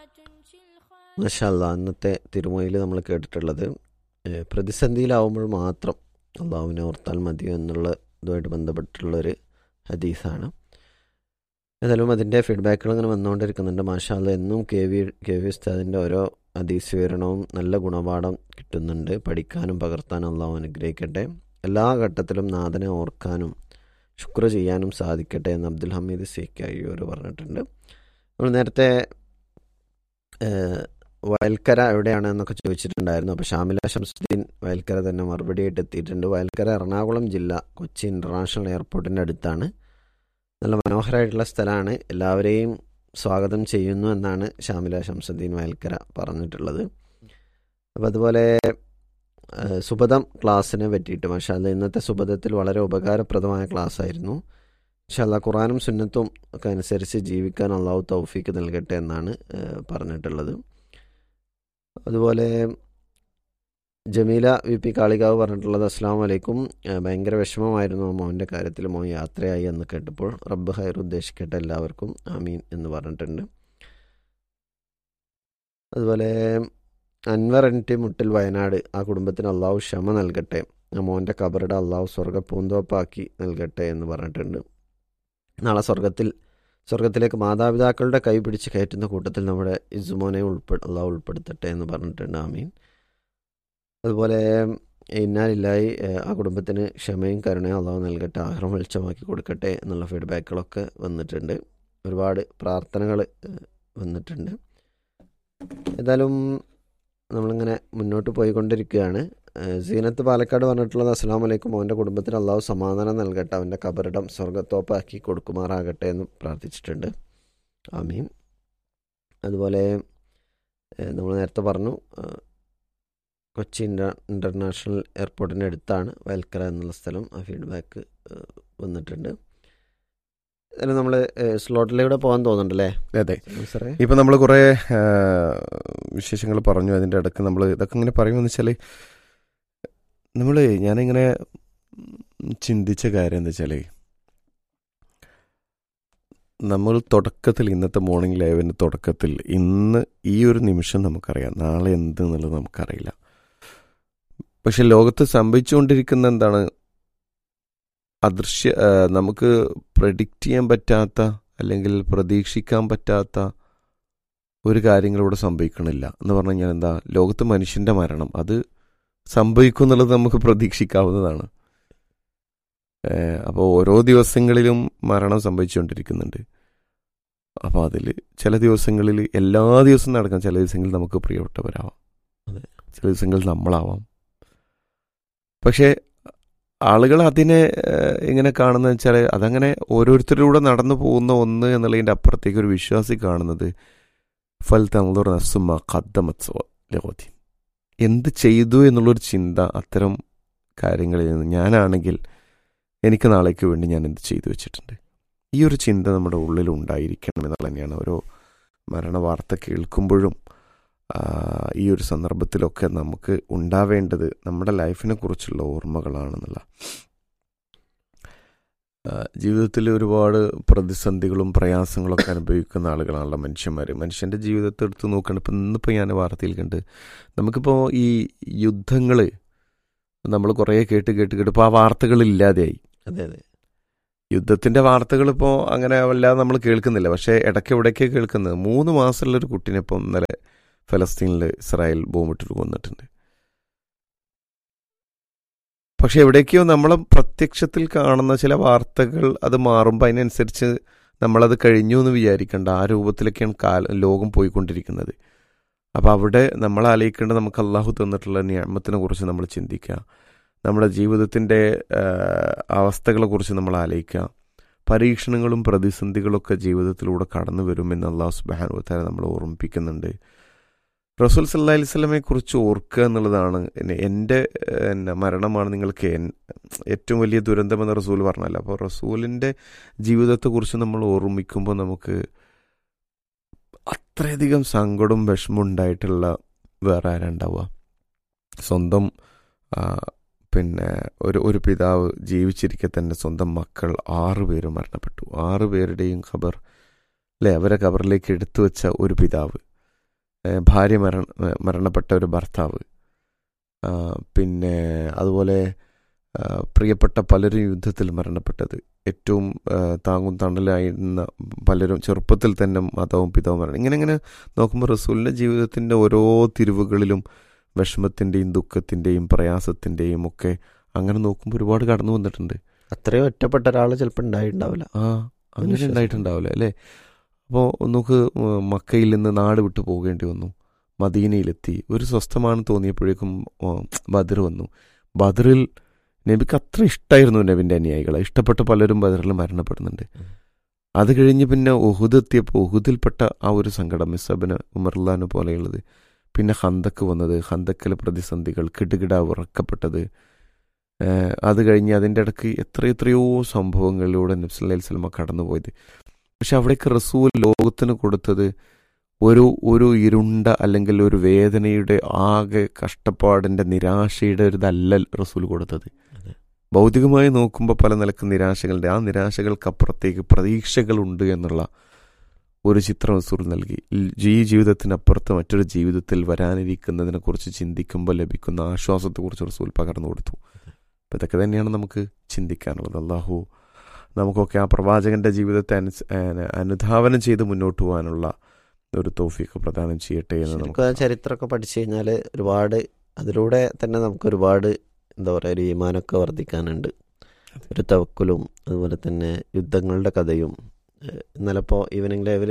മഷാല്ല അന്നത്തെ തിരുമൊയിൽ നമ്മൾ കേട്ടിട്ടുള്ളത് ഏഹ്, പ്രതിസന്ധിയിലാവുമ്പോൾ മാത്രം അള്ളാഹുവിനെ ഓർത്താൽ മതി എന്നുള്ള ഇതുമായിട്ട് ബന്ധപ്പെട്ടിട്ടുള്ളൊരു ഹദീസാണ് ഏതായാലും അതിൻ്റെ ഫീഡ്ബാക്കുകൾ ഇങ്ങനെ വന്നുകൊണ്ടിരിക്കുന്നുണ്ട് മാഷാല്ല എന്നും കെ വി കെ വി ഉസ്താദിൻ്റെ ഓരോ ഹദീസ് വിവരണവും നല്ല ഗുണപാഠം കിട്ടുന്നുണ്ട് പഠിക്കാനും പകർത്താനും അള്ളാഹു അനുഗ്രഹിക്കട്ടെ എല്ലാ ഘട്ടത്തിലും നാഥനെ ഓർക്കാനും ശുക്ർ ചെയ്യാനും സാധിക്കട്ടെ എന്ന് അബ്ദുൽ ഹമീദ് സേഖ് അയ്യൂർ പറഞ്ഞിട്ടുണ്ട് നമ്മൾ നേരത്തെ ഏഹ്, വയൽക്കര എവിടെയാണ് എന്നൊക്കെ ചോദിച്ചിട്ടുണ്ടായിരുന്നു അപ്പോൾ ഷാമില ഷംസുദ്ദീൻ വയൽക്കര തന്നെ മറുപടിയായിട്ട് എത്തിയിട്ടുണ്ട് വയൽക്കര എറണാകുളം ജില്ല കൊച്ചി ഇൻ്റർനാഷണൽ എയർപോർട്ടിൻ്റെ അടുത്താണ് നല്ല മനോഹരമായിട്ടുള്ള സ്ഥലമാണ് എല്ലാവരെയും സ്വാഗതം ചെയ്യുന്നു എന്നാണ് ഷാമില ഷംസുദ്ദീൻ വയൽക്കര പറഞ്ഞിട്ടുള്ളത് അപ്പോൾ അതുപോലെ ഏഹ്, സുബദം ക്ലാസ്സിനെ പറ്റിയിട്ട് മഷാല്ല ഇന്നത്തെ സുബദത്തിൽ വളരെ ഉപകാരപ്രദമായ ക്ലാസ് ആയിരുന്നു ഇൻഷാല്ല ഖുറാനും സുന്നത്തും ഒക്കെ അനുസരിച്ച് ജീവിക്കാൻ അള്ളാഹു തൗഫീക്ക് നൽകട്ടെ എന്നാണ് ഏഹ്, പറഞ്ഞിട്ടുള്ളത് അതുപോലെ ജമീല വി പി കാളികാവ് പറഞ്ഞിട്ടുള്ളത് അസ്സാം വലൈക്കും ഏഹ്, ഭയങ്കര വിഷമമായിരുന്നു മോൻ്റെ കാര്യത്തിൽ മോൻ യാത്രയായി എന്ന് കേട്ടപ്പോൾ റബ്ബ് ഹൈർ ഉദ്ദേശിക്കട്ടെ എല്ലാവർക്കും ആമീൻ എന്ന് പറഞ്ഞിട്ടുണ്ട് അതുപോലെ അൻവർ എൻ ടി മുട്ടിൽ വയനാട് ആ കുടുംബത്തിന് അള്ളാഹു ക്ഷമ നൽകട്ടെ ആ മോൻ്റെ കബറുടെ അള്ളാഹു സ്വർഗ പൂന്തോപ്പാക്കി നൽകട്ടെ എന്ന് പറഞ്ഞിട്ടുണ്ട് നാളെ സ്വർഗത്തിൽ സ്വർഗത്തിലേക്ക് മാതാപിതാക്കളുടെ കൈ പിടിച്ച് കയറ്റുന്ന കൂട്ടത്തിൽ നമ്മുടെ ഇസുമോനെ ഉൾപ്പെ അള്ളാഹു ഉൾപ്പെടുത്തട്ടെ എന്ന് പറഞ്ഞിട്ടുണ്ട് ആമീൻ അതുപോലെ ഇന്നാലില്ലായി ഏഹ്, ആ കുടുംബത്തിന് ക്ഷമയും കരുണയും അള്ളാഹു നൽകട്ടെ ആഹ്റം വെളിച്ചമാക്കി കൊടുക്കട്ടെ എന്നുള്ള ഫീഡ്ബാക്കുകളൊക്കെ വന്നിട്ടുണ്ട് ഒരുപാട് പ്രാർത്ഥനകൾ വന്നിട്ടുണ്ട് ഏതായാലും നമ്മളിങ്ങനെ മുന്നോട്ട് പോയിക്കൊണ്ടിരിക്കുകയാണ് ഏഹ്, സീനത്ത് പാലക്കാട് പറഞ്ഞിട്ടുള്ളത് അസ്സാം വലൈക്കും മോൻ്റെ കുടുംബത്തിന് അള്ളാഹു സമാധാനം നൽകട്ടെ അവൻ്റെ കബറിടം സ്വർഗത്തോപ്പാക്കി കൊടുക്കുമാറാകട്ടെ എന്ന് പ്രാർത്ഥിച്ചിട്ടുണ്ട് ആമീൻ അതുപോലെ നമ്മൾ നേരത്തെ പറഞ്ഞു ഏഹ്, കൊച്ചി ഇൻ്റർ ഇൻ്റർനാഷണൽ എയർപോർട്ടിൻ്റെ അടുത്താണ് വയൽക്കര എന്നുള്ള സ്ഥലം ആ ഫീഡ്ബാക്ക് വന്നിട്ടുണ്ട് അതിന് നമ്മൾ സ്ലോട്ടിലൂടെ പോകാൻ തോന്നുന്നുണ്ടല്ലേ അതെ സാറേ ഇപ്പൊ നമ്മൾ കുറെ വിശേഷങ്ങൾ പറഞ്ഞു അതിന്റെ ഇടയ്ക്ക് നമ്മൾ ഇതൊക്കെ ഇങ്ങനെ പറയുമെന്ന് വെച്ചാല് നമ്മൾ ഞാനിങ്ങനെ ചിന്തിച്ച കാര്യം എന്താ വെച്ചാല് നമ്മൾ തുടക്കത്തിൽ ഇന്നത്തെ മോർണിംഗ് ലൈവിന്റെ തുടക്കത്തിൽ ഇന്ന് ഈ ഒരു നിമിഷം നമുക്കറിയാം നാളെ എന്ത് എന്നുള്ളത് നമുക്കറിയില്ല പക്ഷെ ലോകത്ത് സംഭവിച്ചുകൊണ്ടിരിക്കുന്ന എന്താണ് അദൃശ്യ ആ, നമുക്ക് പ്രഡിക്റ്റ് ചെയ്യാൻ പറ്റാത്ത അല്ലെങ്കിൽ പ്രതീക്ഷിക്കാൻ പറ്റാത്ത ഒരു കാര്യങ്ങൾ ഇവിടെ സംഭവിക്കണില്ല എന്ന് പറഞ്ഞു കഴിഞ്ഞാൽ എന്താ ലോകത്ത് മനുഷ്യന്റെ മരണം അത് സംഭവിക്കും എന്നുള്ളത് നമുക്ക് പ്രതീക്ഷിക്കാവുന്നതാണ് അപ്പോൾ ഓരോ ദിവസങ്ങളിലും മരണം സംഭവിച്ചുകൊണ്ടിരിക്കുന്നുണ്ട് അപ്പോൾ അതിൽ ചില ദിവസങ്ങളിൽ എല്ലാ ദിവസവും നടക്കാം ചില ദിവസങ്ങളിൽ നമുക്ക് പ്രിയപ്പെട്ടവരാവാം അതെ. ചില ദിവസങ്ങളിൽ നമ്മളാവാം പക്ഷേ ആളുകൾ അതിനെ ഏഹ്, എങ്ങനെ കാണുന്നത് വെച്ചാൽ അതങ്ങനെ ഓരോരുത്തരിലൂടെ നടന്നു പോകുന്ന ഒന്ന് എന്നുള്ളതിൻ്റെ അപ്പുറത്തേക്ക് ഒരു വിശ്വാസി കാണുന്നത് ഫൽ തങ്ലൂർ നസുമ ഖദ്ദമത്സവ ലഹോദി എന്ത് ചെയ്തു എന്നുള്ളൊരു ചിന്ത അത്തരം കാര്യങ്ങളിൽ നിന്ന് ഞാനാണെങ്കിൽ എനിക്ക് നാളേക്ക് വേണ്ടി ഞാൻ എന്ത് ചെയ്തു വെച്ചിട്ടുണ്ട് ഈ ഒരു ചിന്ത നമ്മുടെ ഉള്ളിൽ ഉണ്ടായിരിക്കണം എന്നുള്ളത് തന്നെയാണ് ഓരോ മരണ വാർത്ത കേൾക്കുമ്പോഴും ആ, ഈ ഒരു സന്ദർഭത്തിലൊക്കെ നമുക്ക് ഉണ്ടാവേണ്ടത് നമ്മുടെ ലൈഫിനെ കുറിച്ചുള്ള ഓർമ്മകളാണെന്നുള്ള ആ, ജീവിതത്തിൽ ഒരുപാട് പ്രതിസന്ധികളും പ്രയാസങ്ങളൊക്കെ അനുഭവിക്കുന്ന ആളുകളാണല്ലോ മനുഷ്യന്മാർ മനുഷ്യൻ്റെ ജീവിതത്തെ എടുത്ത് നോക്കുകയാണ് ഇപ്പം ഇന്നിപ്പോൾ ഞാൻ വാർത്തയിൽ കണ്ട് നമുക്കിപ്പോൾ ഈ യുദ്ധങ്ങൾ നമ്മൾ കുറേ കേട്ട് കേട്ട് കേട്ട് ഇപ്പോൾ ആ വാർത്തകൾ ഇല്ലാതെയായി അതെ അതെ യുദ്ധത്തിന്റെ വാർത്തകൾ ഇപ്പോൾ അങ്ങനെ വല്ലാതെ നമ്മൾ കേൾക്കുന്നില്ല പക്ഷേ ഇടയ്ക്ക് എവിടേക്ക് കേൾക്കുന്നത് മൂന്ന് മാസമുള്ള ഒരു കുട്ടീനെ ഇപ്പം ഇന്നലെ ഫലസ്തീനിൽ ഇസ്രായേൽ ബോംബിട്ടിട്ട് കൊന്നിട്ടുണ്ട് പക്ഷെ എവിടേക്കോ നമ്മൾ പ്രത്യക്ഷത്തിൽ കാണുന്ന ചില വാർത്തകൾ അത് മാറുമ്പോൾ അതിനനുസരിച്ച് നമ്മളത് കഴിഞ്ഞു എന്ന് വിചാരിക്കേണ്ട ആ രൂപത്തിലൊക്കെയാണ് കാല ലോകം പോയിക്കൊണ്ടിരിക്കുന്നത് അപ്പോൾ അവിടെ നമ്മൾ ആലോചിക്കേണ്ടത് നമുക്ക് അള്ളാഹു തന്നിട്ടുള്ള നിയമത്തിനെ കുറിച്ച് നമ്മൾ ചിന്തിക്കുക നമ്മുടെ ജീവിതത്തിൻ്റെ അവസ്ഥകളെക്കുറിച്ച് നമ്മൾ ആലോചിക്കുക പരീക്ഷണങ്ങളും പ്രതിസന്ധികളൊക്കെ ജീവിതത്തിലൂടെ കടന്നു വരുമെന്ന് അള്ളാഹു സുബാനുവത്താല നമ്മൾ ഓർമ്മിപ്പിക്കുന്നുണ്ട് റസൂൽ സല്ലാ അലിസ്ലമെ കുറിച്ച് ഓർക്കുക എന്നുള്ളതാണ് എന്നെ- എൻ്റെ ഏഹ്, എന്നെ മരണമാണ് നിങ്ങൾക്ക് എൻ- ഏറ്റവും വലിയ ദുരന്തമെന്ന് റസൂൽ പറഞ്ഞല്ലോ അപ്പോൾ റസൂലിൻ്റെ ജീവിതത്തെക്കുറിച്ച് നമ്മൾ ഓർമ്മിക്കുമ്പോൾ നമുക്ക് അത്രയധികം സങ്കടവും വിഷമവും ഉണ്ടായിട്ടുള്ള വേറെ ആരാ ഉണ്ടാവുക സ്വന്തം ആ, പിന്നെ ഒരു ഒരു പിതാവ് ജീവിച്ചിരിക്കെ തന്നെ സ്വന്തം മക്കൾ ആറ് പേര് മരണപ്പെട്ടു ആറ് പേരുടെയും ഖബർ അല്ലെ അവരെ ഖബറിലേക്ക് എടുത്തു വെച്ച ഒരു പിതാവ് ഏഹ് ഭാര്യ മരണ മരണപ്പെട്ട ഒരു ഭർത്താവ് ആ, പിന്നെ അതുപോലെ ആ, പ്രിയപ്പെട്ട പലരും യുദ്ധത്തിൽ മരണപ്പെട്ടത് ഏറ്റവും ആ, താങ്ങും തണലായിരുന്ന പലരും ചെറുപ്പത്തിൽ തന്നെ മാതാവും പിതാവും മരണം ഇങ്ങനെ ഇങ്ങനെ നോക്കുമ്പോൾ റസൂലിൻ്റെ ജീവിതത്തിൻ്റെ ഓരോ തിരിവുകളിലും വിഷമത്തിൻ്റെയും ദുഃഖത്തിൻ്റെയും പ്രയാസത്തിൻ്റെയും ഒക്കെ അങ്ങനെ നോക്കുമ്പോൾ ഒരുപാട് കടന്നു വന്നിട്ടുണ്ട് അത്രയും ഒറ്റപ്പെട്ട ഒരാൾ ചിലപ്പോൾ ഉണ്ടായിട്ടുണ്ടാവില്ല ആ അങ്ങനെ വിശ്വാസം. ഉണ്ടായിട്ടുണ്ടാവില്ല അല്ലേ അപ്പോൾ നമുക്ക് മക്കയിൽ നിന്ന് നാട് വിട്ടു പോകേണ്ടി വന്നു മദീനയിലെത്തി ഒരു സ്വസ്ഥമാണ് തോന്നിയപ്പോഴേക്കും ഉം, ബദർ വന്നു ബദറിൽ നബിക്ക് അത്ര ഇഷ്ടമായിരുന്നു നബിൻ്റെ അനുയായികളെ ഇഷ്ടപ്പെട്ട പലരും ബദറിൽ മരണപ്പെടുന്നുണ്ട് ഉം. അത് കഴിഞ്ഞ് പിന്നെ ഉഹുദ് എത്തിയപ്പോൾ ഉഹുദിൽപ്പെട്ട ആ ഒരു സങ്കടം മിസ്സബിന് ഉമർലാന് പോലെയുള്ളത് പിന്നെ ഹന്തക്ക് വന്നത് ഹന്തക്കിലെ പ്രതിസന്ധികൾ കിടുകിട ഉറക്കപ്പെട്ടത് ഏഹ് അത് കഴിഞ്ഞ് അതിൻ്റെ ഇടയ്ക്ക് എത്ര എത്രയോ സംഭവങ്ങളിലൂടെ നബ്സല്ലി സ്വലമ കടന്നുപോയത് പക്ഷെ അവിടേക്ക് റസൂൽ ലോകത്തിന് കൊടുത്തത് ഒരു ഒരു ഇരുണ്ട അല്ലെങ്കിൽ ഒരു വേദനയുടെ ആകെ കഷ്ടപ്പാടിൻ്റെ നിരാശയുടെ ഒരു ഇതല്ല റസൂൽ കൊടുത്തത് അതെ. ഭൗതികമായി നോക്കുമ്പോൾ പല നിലക്ക് നിരാശകളുടെ ആ നിരാശകൾക്കപ്പുറത്തേക്ക് പ്രതീക്ഷകളുണ്ട് എന്നുള്ള ഒരു ചിത്രം റസൂൽ നൽകി ഈ ജീവിതത്തിനപ്പുറത്ത് മറ്റൊരു ജീവിതത്തിൽ വരാനിരിക്കുന്നതിനെ കുറിച്ച് ചിന്തിക്കുമ്പോൾ ലഭിക്കുന്ന ആശ്വാസത്തെക്കുറിച്ച് റസൂൽ പകർന്നു കൊടുത്തു അപ്പം ഇതൊക്കെ തന്നെയാണ് നമുക്ക് ചിന്തിക്കാനുള്ളത് അള്ളാഹു നമുക്കൊക്കെ ആ പ്രവാചകന്റെ ജീവിതത്തെ അനുസ് ഏഹ് അനുധാവനം ചെയ്ത് മുന്നോട്ട് പോകാനുള്ള ഒരു തോഫിക്ക് പ്രദാനം ചെയ്യട്ടെ എന്ന് ശരിക്കും നമുക്ക് ആ ചരിത്രമൊക്കെ പഠിച്ചു കഴിഞ്ഞാൽ ഒരുപാട് അതിലൂടെ തന്നെ നമുക്ക് ഒരുപാട് എന്താ പറയുക ഒരു ഈമാനൊക്കെ വർദ്ധിക്കാനുണ്ട് ഒരു തവക്കലും അതുപോലെ തന്നെ യുദ്ധങ്ങളുടെ കഥയും ഏഹ് ഇന്നലെ ഇപ്പോൾ ഈവനിങ് ലൈവിൽ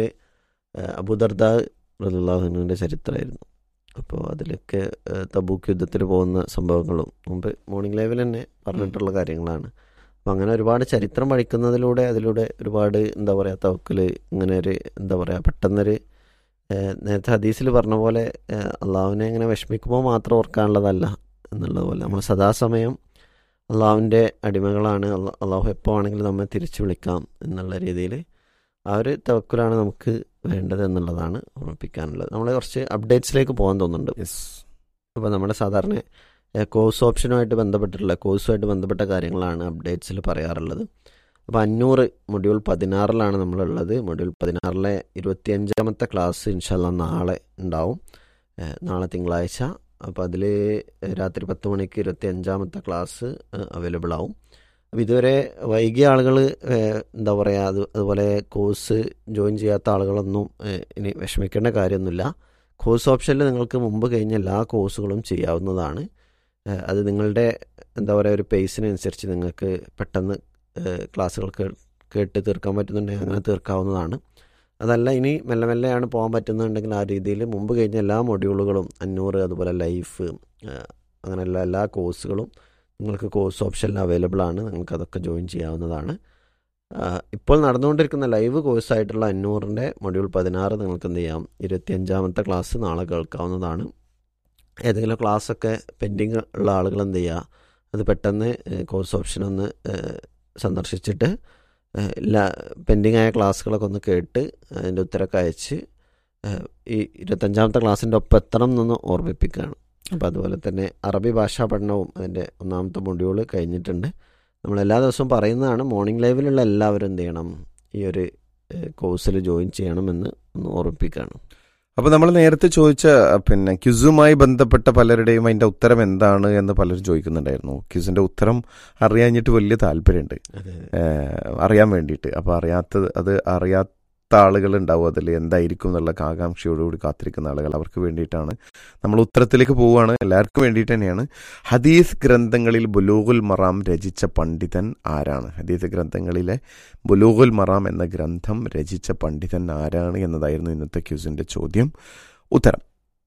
അബുദർദ റലാഹുനുവിൻ്റെ ചരിത്രമായിരുന്നു അപ്പോൾ അതിലൊക്കെ ഏഹ് തബൂക്ക് യുദ്ധത്തിൽ പോകുന്ന സംഭവങ്ങളും മുമ്പ് മോർണിംഗ് ലൈവിൽ തന്നെ പറഞ്ഞിട്ടുള്ള കാര്യങ്ങളാണ് അപ്പം അങ്ങനെ ഒരുപാട് ചരിത്രം പഠിക്കുന്നതിലൂടെ അതിലൂടെ ഒരുപാട് എന്താ പറയുക തവക്കൽ ഇങ്ങനെ ഒരു എന്താ പറയുക പെട്ടെന്നൊരു ഏഹ് നേരത്തെ ഹദീസിൽ പറഞ്ഞ പോലെ ഏഹ് അള്ളാഹുവിനെ ഇങ്ങനെ വിഷമിക്കുമ്പോൾ മാത്രം ഓർക്കാനുള്ളതല്ല എന്നുള്ളത് പോലെ നമ്മൾ സദാസമയം അള്ളാഹുവിൻ്റെ അടിമകളാണ് അള്ള- അള്ളാഹു എപ്പോൾ ആണെങ്കിലും നമ്മെ തിരിച്ചു വിളിക്കാം എന്നുള്ള രീതിയിൽ ആ ഒരു തവക്കുലാണ് നമുക്ക് വേണ്ടത് എന്നുള്ളതാണ് ഓർമ്മിപ്പിക്കാനുള്ളത് നമ്മൾ കുറച്ച് അപ്ഡേറ്റ്സിലേക്ക് പോകാൻ തോന്നുന്നുണ്ട് യെസ് അപ്പോൾ നമ്മുടെ സാധാരണ ഏഹ്, കോഴ്സ് ഓപ്ഷനുമായിട്ട് ബന്ധപ്പെട്ടിട്ടുള്ള കോഴ്സുമായിട്ട് ബന്ധപ്പെട്ട കാര്യങ്ങളാണ് അപ്ഡേറ്റ്സിൽ പറയാറുള്ളത് അപ്പോൾ അഞ്ഞൂറ് മൊഡ്യൂൾ പതിനാറിലാണ് നമ്മളുള്ളത് മൊഡ്യൂൾ പതിനാറിലെ ഇരുപത്തിയഞ്ചാമത്തെ ക്ലാസ് ഇൻഷാല്ല നാളെ ഉണ്ടാവും ഏഹ്, നാളെ തിങ്കളാഴ്ച അപ്പോൾ അതിൽ രാത്രി പത്ത് മണിക്ക് ഇരുപത്തി അഞ്ചാമത്തെ ക്ലാസ് അവൈലബിൾ ആവും അപ്പോൾ ഇതുവരെ വൈകിയ ആളുകൾ എന്താ പറയുക അത് അതുപോലെ കോഴ്സ് ജോയിൻ ചെയ്യാത്ത ആളുകളൊന്നും ഏഹ്, ഇനി വിഷമിക്കേണ്ട കാര്യമൊന്നുമില്ല കോഴ്സ് ഓപ്ഷനിൽ നിങ്ങൾക്ക് മുമ്പ് കഴിഞ്ഞ എല്ലാ കോഴ്സുകളും ചെയ്യാവുന്നതാണ് ഏഹ്, അത് നിങ്ങളുടെ എന്താ പറയുക ഒരു പേസിനനുസരിച്ച് നിങ്ങൾക്ക് പെട്ടെന്ന് ഏഹ്, ക്ലാസ്സുകൾ കേ- കേട്ട് തീർക്കാൻ പറ്റുന്നുണ്ടെങ്കിൽ അങ്ങനെ തീർക്കാവുന്നതാണ് അതല്ല ഇനി മെല്ലെ മെല്ലെയാണ് പോകാൻ പറ്റുന്നുണ്ടെങ്കിൽ ആ രീതിയിൽ മുമ്പ് കഴിഞ്ഞ എല്ലാ മൊഡ്യൂളുകളും അഞ്ഞൂറ് അതുപോലെ ലൈഫ് ഏഹ്, അങ്ങനെയുള്ള എല്ലാ കോഴ്സുകളും നിങ്ങൾക്ക് കോഴ്സ് ഓപ്ഷനിൽ അവൈലബിൾ ആണ് നിങ്ങൾക്ക് അതൊക്കെ ജോയിൻ ചെയ്യാവുന്നതാണ് ആഹ് ഇപ്പോൾ നടന്നുകൊണ്ടിരിക്കുന്ന ലൈവ് കോഴ്സായിട്ടുള്ള അഞ്ഞൂറിൻ്റെ മൊഡ്യൂൾ പതിനാറ് നിങ്ങൾക്ക് എന്ത് ചെയ്യാം ഇരുപത്തിയഞ്ചാമത്തെ ക്ലാസ് നാളെ കേൾക്കാവുന്നതാണ് ഏതെങ്കിലും ക്ലാസ്സൊക്കെ പെൻഡിങ് ഉള്ള ആളുകൾ എന്ത് ചെയ്യുക അത് പെട്ടെന്ന് കോഴ്സ് ഓപ്ഷൻ ഒന്ന് ഏഹ്, സന്ദർശിച്ചിട്ട് പെൻഡിങ് ആയ ക്ലാസ്സുകളൊക്കെ ഒന്ന് കേട്ട് അതിൻ്റെ ഉത്തരമൊക്കെ അയച്ച് ഏഹ്, ഈ ഇരുപത്തഞ്ചാമത്തെ ക്ലാസ്സിൻ്റെ ഒപ്പം എത്തണം എന്നൊന്ന് ഓർമ്മിപ്പിക്കുകയാണ് അപ്പോൾ അതുപോലെ തന്നെ അറബി ഭാഷാ പഠനവും അതിൻ്റെ ഒന്നാമത്തെ മൊഡ്യൂൾ കഴിഞ്ഞിട്ടുണ്ട് നമ്മൾ എല്ലാ ദിവസവും പറയുന്നതാണ് മോർണിംഗ് ലൈവിലുള്ള എല്ലാവരും എന്ത് ചെയ്യണം ഈ ഒരു കോഴ്സിൽ ജോയിൻ ചെയ്യണമെന്ന് ഒന്ന് ഓർമ്മിപ്പിക്കുകയാണ് അപ്പോൾ നമ്മൾ നേരത്തെ ചോദിച്ച അഹ്, പിന്നെ ക്യുസുമായി ബന്ധപ്പെട്ട പലരുടെയും അതിന്റെ ഉത്തരം എന്താണ് എന്ന് പലരും ചോദിക്കുന്നുണ്ടായിരുന്നു ക്യുസിന്റെ ഉത്തരം അറിയാഞ്ഞിട്ട് വലിയ താല്പര്യമുണ്ട് ഏഹ്, അറിയാൻ വേണ്ടിയിട്ട് അപ്പോൾ അറിയാത്തത് അത് അറിയാത്ത ആളുകൾ ഉണ്ടാവും അതിൽ എന്തായിരിക്കും എന്നുള്ള ആകാംക്ഷയോടുകൂടി കാത്തിരിക്കുന്ന ആളുകൾ അവർക്ക് വേണ്ടിയിട്ടാണ് നമ്മൾ ഉത്തരത്തിലേക്ക് പോവുകയാണ് എല്ലാവർക്കും വേണ്ടിയിട്ട് തന്നെയാണ് ഹദീസ് ഗ്രന്ഥങ്ങളിൽ ബുലൂഗുൽ മറാം രചിച്ച പണ്ഡിതൻ ആരാണ് ഹദീസ് ഗ്രന്ഥങ്ങളിലെ ബുലൂഗുൽ മറാം എന്ന ഗ്രന്ഥം രചിച്ച പണ്ഡിതൻ ആരാണ് എന്നതായിരുന്നു ഇന്നത്തെ ക്യൂസിന്റെ ചോദ്യം ഉത്തരം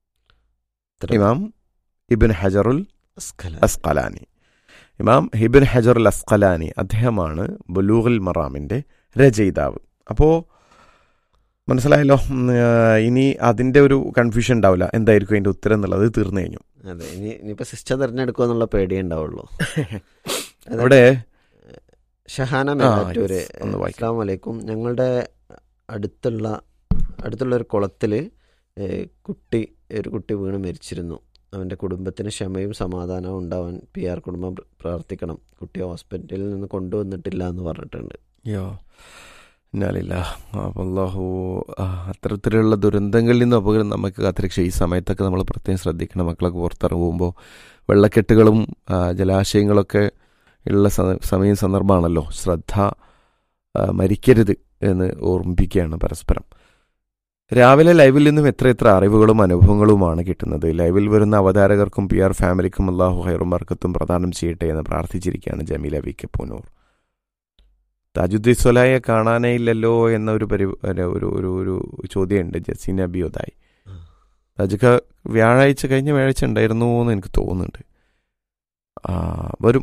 ഇമാം ഇബിൻ ഹജറുൽ അസ്കലാനി ഇമാം ഹിബിൻ ഹജറുൽ അസ്കലാനി അദ്ദേഹമാണ് ബുലൂഗുൽ മറാമിന്റെ രചയിതാവ് അപ്പോൾ മനസ്സിലായല്ലോ ഉം, ആ, ഇനി അതിന്റെ ഒരു കൺഫ്യൂഷൻ ഉണ്ടാവില്ല എന്തായിരിക്കും അതിന്റെ ഉത്തരം എന്നുള്ളത് തീർന്നു കഴിഞ്ഞു അതെ ഇനി ഇനിയിപ്പോൾ സിസ്റ്റർ തിരഞ്ഞെടുക്കുക എന്നുള്ള പേടിയേ ഉണ്ടാവുള്ളൂ അതെ. അവിടെ ഷഹാന ആ, മേലാറ്റൂര് yes. ഒന്ന് വായിക്കാം. അസ്സാം വലൈക്കും ഞങ്ങളുടെ അടുത്തുള്ള അടുത്തുള്ള ഒരു കുളത്തിൽ കുട്ടി ഒരു കുട്ടി വീണ് മരിച്ചിരുന്നു അവൻ്റെ കുടുംബത്തിന് ക്ഷമയും സമാധാനവും ഉണ്ടാവാൻ പി ആർ കുടുംബം പ്ര- പ്രാർത്ഥിക്കണം കുട്ടിയെ ഹോസ്പിറ്റലിൽ നിന്ന് കൊണ്ടുവന്നിട്ടില്ല എന്ന് പറഞ്ഞിട്ടുണ്ട് ഇന്നാലില്ല അപ്പോൾ അള്ളാഹു ആ, അത്തരത്തിലുള്ള ദുരന്തങ്ങളിൽ നിന്ന് അപകടം നമുക്ക് കാത്തിരക്ഷ ഈ സമയത്തൊക്കെ നമ്മൾ പ്രത്യേകം ശ്രദ്ധിക്കണം മക്കളൊക്കെ പുറത്തിറങ്ങുമ്പോൾ വെള്ളക്കെട്ടുകളും ആ, ജലാശയങ്ങളൊക്കെ ഉള്ള സ- സമയം സന്ദർഭമാണല്ലോ ശ്രദ്ധ ആ, മരിക്കരുത് എന്ന് ഓർമ്മിപ്പിക്കുകയാണ് പരസ്പരം രാവിലെ ലൈവിൽ നിന്നും എത്ര എത്ര അറിവുകളും അനുഭവങ്ങളുമാണ് കിട്ടുന്നത് ലൈവിൽ വരുന്ന അവതാരകർക്കും പി ആർ ഫാമിലിക്കും അള്ളാഹു ഹൈറും ബർക്കത്തും പ്രദാനം ചെയ്യട്ടെ എന്ന് പ്രാർത്ഥിച്ചിരിക്കുകയാണ് ജമീല വി കെ പൂനൂർ താജുദ്ദീൻ സ്വലായെ കാണാനേ ഇല്ലല്ലോ എന്ന ഒരു പരി ഒരു ഒരു ഒരു ഒരു ചോദ്യമുണ്ട് ജസീന ബിയോദായി താജുക്ക വ്യാഴാഴ്ച കഴിഞ്ഞ വ്യാഴാഴ്ച ഉണ്ടായിരുന്നു എന്ന് എനിക്ക് തോന്നുന്നുണ്ട് ആ വരും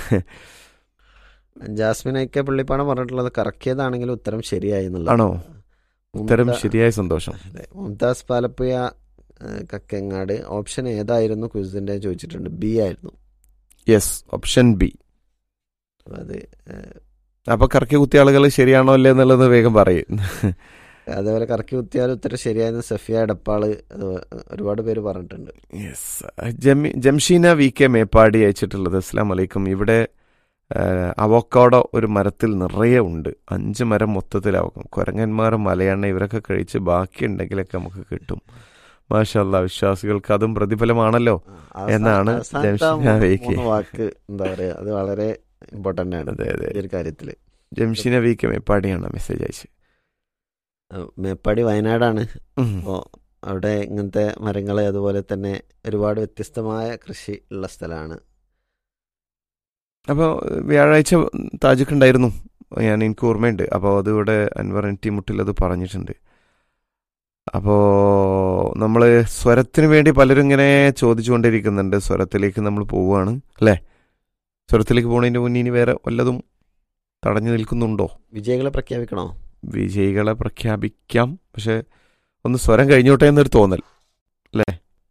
ജാസ്മിനൊക്കെ പുള്ളിപ്പാടം പറഞ്ഞിട്ടുള്ളത് കറക്കിയതാണെങ്കിലും ഉത്തരം ശരിയായി എന്നുള്ളത് ആണോ ഉത്തരം മുംത- ശരിയായ സന്തോഷം അതെ. മുംതാസ് പാലപ്പുയ ആ, കക്കങ്ങാട് ഓപ്ഷൻ ഏതായിരുന്നു ക്വിസിന്റെ ചോദിച്ചിട്ടുണ്ട് ബി ആയിരുന്നു യെസ് ഓപ്ഷൻ ബി അപ്പൊ അത് ആ, അപ്പൊ കറക്കി കുത്തിയ ആളുകൾ ശരിയാണോ അല്ലേ എന്നുള്ളത് വേഗം പറയും അതേപോലെ കറക്കി കുത്തിയാൽ ഉത്തരം ശരിയായെന്ന് സഫിയ എടപ്പാള് അത് ഒരുപാട് പേര് പറഞ്ഞിട്ടുണ്ട് യെസ് ജമി ജംഷീന വി കെ മേപ്പാടി അയച്ചിട്ടുള്ളത് അസ്സാം വലൈക്കും ഇവിടെ അവോക്കാഡോ ഒരു മരത്തിൽ നിറയെ ഉണ്ട് അഞ്ച് മരം മൊത്തത്തിലാവും കുരങ്ങന്മാരും മലയെണ്ണ ഇവരൊക്കെ കഴിച്ച് ബാക്കി ഉണ്ടെങ്കിലൊക്കെ നമുക്ക് കിട്ടും മാഷല്ല വിശ്വാസികൾക്ക് അതും പ്രതിഫലമാണല്ലോ അവസാ- എന്നാണ് അവസാനത്തെ ജംഷീന മൂന്ന് വി കെ. മൂന്ന് വാക്ക് എന്താ പറയാ അത് വളരെ ഇമ്പോർട്ടന്റ് ആണ് അതെ അതെ ഈ ഒരു കാര്യത്തില് ജംഷീന വി കെ മേപ്പാടിയാണ് മെസ്സേജ് അയച്ചത് ആ, മേപ്പാടി വയനാടാണ് ഉം. അപ്പോൾ അവിടെ ഇങ്ങനത്തെ മരങ്ങൾ അതുപോലെ തന്നെ ഒരുപാട് വ്യത്യസ്തമായ കൃഷി ഉള്ള സ്ഥലമാണ് അപ്പോൾ വ്യാഴാഴ്ച താജുക്ക് ഉണ്ടായിരുന്നു ഞാൻ എനിക്ക് ഓർമ്മയുണ്ട് അപ്പോൾ അത് ഇവിടെ അൻവർ എൻ ടി മുട്ടിൽ അത് പറഞ്ഞിട്ടുണ്ട് അപ്പോൾ നമ്മൾ സ്വരത്തിന് വേണ്ടി പലരും ഇങ്ങനെ ചോദിച്ചുകൊണ്ടിരിക്കുന്നുണ്ട് സ്വരത്തിലേക്ക് നമ്മൾ പോവുകയാണ് അല്ലേ സ്വരത്തിലേക്ക് പോകുന്നതിന് മുന്നേ ഇനി വേറെ വല്ലതും തടഞ്ഞു നിൽക്കുന്നുണ്ടോ വിജയികളെ പ്രഖ്യാപിക്കണോ വിജയികളെ പ്രഖ്യാപിക്കാം പക്ഷെ ഒന്ന് സ്വരം കഴിഞ്ഞോട്ടെ എന്നൊരു തോന്നൽ അല്ലേ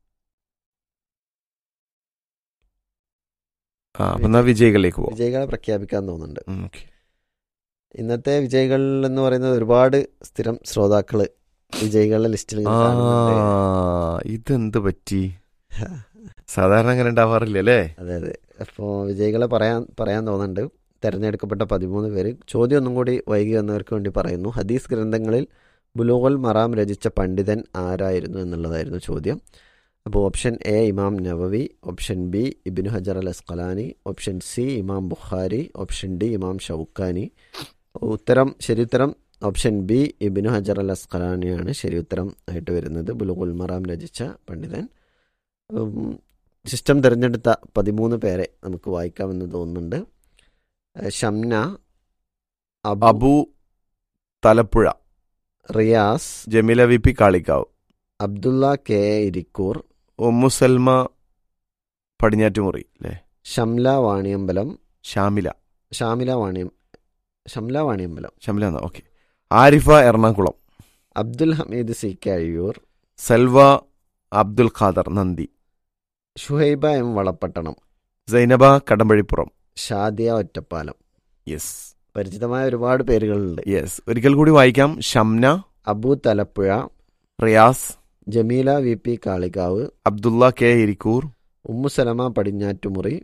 ആ അപ്പം എന്നാൽ വിജയികളിലേക്ക് പോവാം വിജയികളെ പ്രഖ്യാപിക്കാൻ തോന്നുന്നുണ്ട് ഉം, ഓക്കെ ഇന്നത്തെ വിജയികൾ എന്ന് പറയുന്നത് ഒരുപാട് സ്ഥിരം ശ്രോതാക്കള് വിജയികളുടെ ലിസ്റ്റിൽ ആ ഇതെന്ത് പറ്റി സാധാരണ അങ്ങനെ ഉണ്ടാവാറില്ല അല്ലേ അതെ അതെ അപ്പോൾ വിജയികളെ പറയാൻ പറയാൻ തോന്നുന്നുണ്ട് തെരഞ്ഞെടുക്കപ്പെട്ട പതിമൂന്ന് പേര് ചോദ്യം ഒന്നും കൂടി വൈകി വന്നവർക്ക് വേണ്ടി പറയുന്നു ഹദീസ് ഗ്രന്ഥങ്ങളിൽ ബുലോഗൽ മറാം രചിച്ച പണ്ഡിതൻ ആരായിരുന്നു എന്നുള്ളതായിരുന്നു ചോദ്യം അപ്പോൾ option A Imam Nawawi option B Ibn Hajar al Asqalani option C Imam Bukhari option D ഇമാം ഷൗക്കാനി ഉത്തരം ശരി ഉത്തരം ഓപ്ഷൻ ബി ഇബിനു ഹജർ അൽ അസ്കലാനിയാണ് ശരി ഉത്തരം ആയിട്ട് വരുന്നത് ബുലുഗുൽ മറാം രചിച്ച പണ്ഡിതൻ ഉം, സിസ്റ്റം തിരഞ്ഞെടുത്ത പതിമൂന്ന് പേരെ നമുക്ക് വായിക്കാമെന്ന് തോന്നുന്നുണ്ട് ഏഹ് Shamna Abu Abu Thalappuzha Riyas Jameela V P Kalikavu Abdulla K A Irikkur Ummu Salma Padinjattumuri അല്ലേ ഷംല വാണിയമ്പലം ഷാമില ഷാമില വാണിയം ഷംല വാണിയമ്പലം ഷാമില എന്നാ okay Arifa Ernakulam Abdul Hameed C K Ayyur Salva Abdul Khader Nandi Shuhaiba M Valapattanam Zainaba Kadampazhipuram Shadiya Ottapalam yes പരിചിതമായ ഒരുപാട് പേരുകളുണ്ട് യെസ് ഒരിക്കൽ കൂടി വായിക്കാം Shamna Abu Thalappuzha Riyas Jameela V P Kalikavu Abdulla K Irikkur Ummusalama Padinjattumuri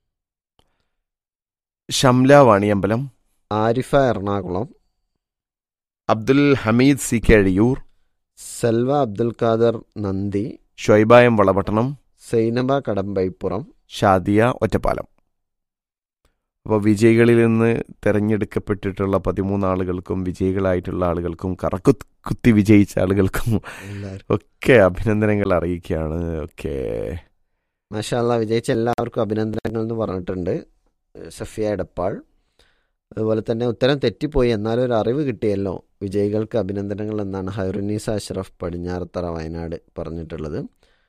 Shamla Vaniyambalam Arifa Ernakulam Abdul Hameed C K Azhiyur Selva Abdul Khader Nandi ഷൊയ്ബായം വളപട്ടണം സൈനബ കടമ്പൈപ്പുറം ഷാദിയ ഒറ്റപ്പാലം അപ്പോൾ വിജയികളിൽ നിന്ന് തിരഞ്ഞെടുക്കപ്പെട്ടിട്ടുള്ള പതിമൂന്ന് ആളുകൾക്കും വിജയികളായിട്ടുള്ള ആളുകൾക്കും കറക്കു കുത്തി വിജയിച്ച ആളുകൾക്കും എല്ലാവരും ഒക്കെ അഭിനന്ദനങ്ങൾ അറിയിക്കുകയാണ് ഓക്കെ മാഷാല്ല വിജയിച്ച എല്ലാവർക്കും അഭിനന്ദനങ്ങൾ എന്ന് പറഞ്ഞിട്ടുണ്ട് സഫിയ എടപ്പാൾ അതുപോലെ തന്നെ ഉത്തരം തെറ്റിപ്പോയി എന്നാലും ഒരു അറിവ് കിട്ടിയല്ലോ വിജയികൾക്ക് അഭിനന്ദനങ്ങൾ എന്നാണ് ഹൈറുനീസ അഷ്റഫ് പടിഞ്ഞാറത്തറ വയനാട് പറഞ്ഞിട്ടുള്ളത്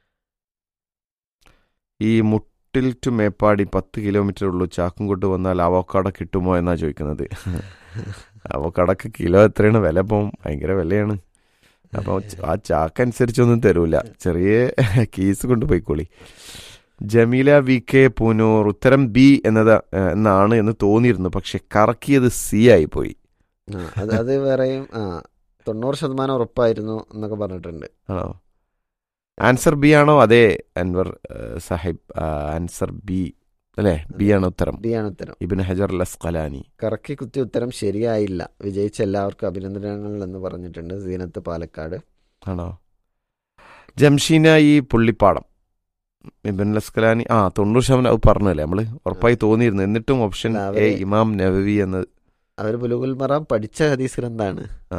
ഈ മുട്ടിൽ ടു മേപ്പാടി പത്ത് കിലോമീറ്റർ ഉള്ളൂ ചാക്കും കൊണ്ട് വന്നാൽ അവക്കാട കിട്ടുമോ എന്നാ ചോദിക്കുന്നത് അവക്കാടക്ക് കിലോ എത്രയാണ് വില ഇപ്പം ഭയങ്കര വിലയാണ് അപ്പോൾ ആ ചാക്കനുസരിച്ചൊന്നും തരൂല ചെറിയ കീസ് കൊണ്ട് പോയിക്കോളി ജമീല വി കെ പൂനൂർ ഉത്തരം ബി എന്നത് ഏഹ്, എന്നാണ് എന്ന് തോന്നിയിരുന്നു പക്ഷെ കറക്കിയത് സി ആയി പോയി ആ, അത് അത് വേറെയും ആ തൊണ്ണൂറ് ശതമാനം ഉറപ്പായിരുന്നു എന്നൊക്കെ പറഞ്ഞിട്ടുണ്ട് ആണോ ആൻസർ ബി ആണോ അതെ അൻവർ ഏഹ്, സാഹിബ് ആ, ആൻസർ ബി അല്ലേ ബി ആണ് ഉത്തരം ബി ആണ് ഉത്തരം ഇബിൻ ഹജർ ലസ്കലാനി കറക്കി കുത്തി ഉത്തരം ശരിയായില്ല വിജയിച്ച എല്ലാവർക്കും അഭിനന്ദനങ്ങൾ എന്ന് പറഞ്ഞിട്ടുണ്ട് സീനത്ത് പാലക്കാട് ആണോ ജംഷീന ഈ പുള്ളിപ്പാടം ഇബിൻ ലസ്കലാനി ആ തൊണ്ണൂറ് ശതമാനം അത് പറഞ്ഞല്ലേ നമ്മള് ഉറപ്പായി തോന്നിയിരുന്നു എന്നിട്ടും ഓപ്ഷൻ അല്ല, എ അവര് ഇമാം നവവി എന്ന് അവർ ബുലുഗുൽ മറാം പഠിച്ച ഹദീസ് ഗ്രന്ഥാണ് ആ